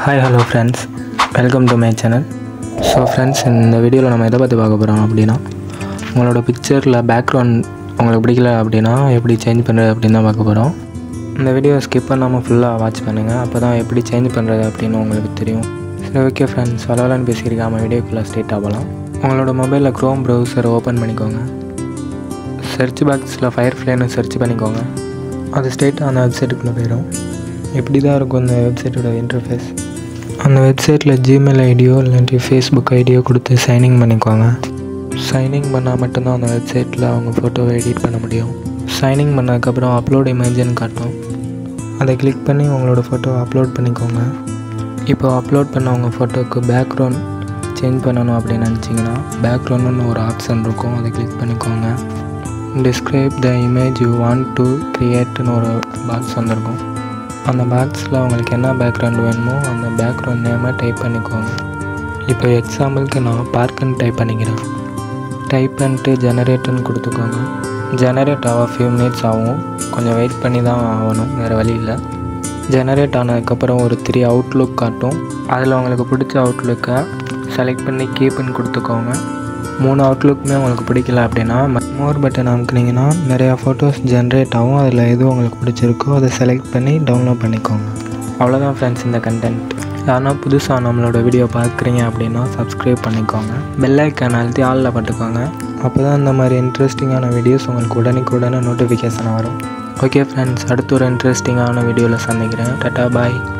hi hello friends welcome to my channel so friends இந்த வீடியோவில் நம்ம எதை பற்றி பார்க்க போகிறோம் அப்படின்னா உங்களோட பிக்சரில் பேக்ரவுண்ட் உங்களுக்கு பிடிக்கல அப்படின்னா எப்படி சேஞ்ச் பண்ணுறது அப்படின்னு தான் பார்க்க போகிறோம் இந்த வீடியோ ஸ்கிப் பண்ணாமல் ஃபுல்லாக வாட்ச் பண்ணுங்கள் அப்போ தான் எப்படி சேஞ்ச் பண்ணுறது அப்படின்னு உங்களுக்கு தெரியும் சரி ஓகே ஃப்ரெண்ட்ஸ் வளவலான்னு பேசியிருக்காம வீடியோக்குள்ளே ஸ்ட்ரெயிட் ஆகலாம் உங்களோட மொபைலில் க்ரோம் ப்ரௌசர் ஓப்பன் பண்ணிக்கோங்க சர்ச் பாக்ஸில் ஃபயர் ஃப்ளைன்னு சர்ச் பண்ணிக்கோங்க அது ஸ்ட்ரெயிட்டாக அந்த வெப்சைட்டுக்குள்ளே போயிடும் இப்படி தான் இருக்கும் இந்த வெப்சைட்டோட இன்டர்ஃபேஸ் அந்த வெப்சைட்டில் ஜிமெயில் ஐடியோ இல்லாட்டி ஃபேஸ்புக் ஐடியோ கொடுத்து சைனிங் பண்ணிக்கோங்க சைனிங் பண்ணால் மட்டும்தான் அந்த வெப்சைட்டில் அவங்க ஃபோட்டோவை எடிட் பண்ண முடியும் சைனிங் பண்ணதுக்கப்புறம் அப்லோட் இமேஜ்னு காட்டும் அதை கிளிக் பண்ணி உங்களோட ஃபோட்டோவை அப்லோட் பண்ணிக்கோங்க இப்போ அப்லோட் பண்ண உங்கள் ஃபோட்டோவுக்கு பேக்ரவுண்ட் சேஞ்ச் பண்ணணும் அப்படின்னு நினச்சிங்கன்னா பேக்ரவுண்டுன்னு ஒரு ஆப்ஷன் இருக்கும் அதை கிளிக் பண்ணிக்கோங்க describe the image you want to க்ரியேட்னு ஒரு பாக்ஸ் வந்திருக்கும் அந்த பாக்ஸில் உங்களுக்கு என்ன பேக்ரவுண்ட் வேணுமோ அந்த பேக்ரவுண்ட் நேமை டைப் பண்ணிக்கோங்க இப்போ எக்ஸாம்பிளுக்கு நான் பார்க்குன்னு டைப் பண்ணிக்கிறேன் டைப் பண்ணிட்டு ஜெனரேட்டுன்னு கொடுத்துக்கோங்க ஜெனரேட் ஆக ஃபியூ மினிட்ஸ் ஆகும் கொஞ்சம் வெயிட் பண்ணி தான் ஆகணும் வேறு வழி இல்லை ஜெனரேட் ஆனதுக்கப்புறம் ஒரு த்ரீ அவுட்லுக் காட்டும் அதில் உங்களுக்கு பிடிச்ச அவுட்லுக்கை செலக்ட் பண்ணி கீப்புன்னு கொடுத்துக்கோங்க மூணு அவுட்லுக்குமே உங்களுக்கு பிடிக்கல அப்படின்னா மோர் பட்டன் அமுக்குனீங்கன்னா நிறையா ஃபோட்டோஸ் ஜென்ரேட் ஆகும் அதில் எது உங்களுக்கு பிடிச்சிருக்கோ அதை செலக்ட் பண்ணி டவுன்லோட் பண்ணிக்கோங்க அவ்வளோதான் ஃப்ரெண்ட்ஸ் இந்த கண்டென்ட் யாருன்னா புதுசாக நம்மளோட வீடியோ பார்க்குறீங்க அப்படின்னா சப்ஸ்கிரைப் பண்ணிக்கோங்க பெல் ஐக்கான் அழுத்தி ஆளில் பட்டுக்கோங்க அப்போ தான் இந்த மாதிரி இன்ட்ரெஸ்டிங்கான வீடியோஸ் உங்களுக்கு உடனுக்குடனே நோட்டிஃபிகேஷன் வரும் ஓகே ஃப்ரெண்ட்ஸ் அடுத்த ஒரு இன்ட்ரெஸ்டிங்கான வீடியோவில் சந்திக்கிறேன் டாட்டா பாய்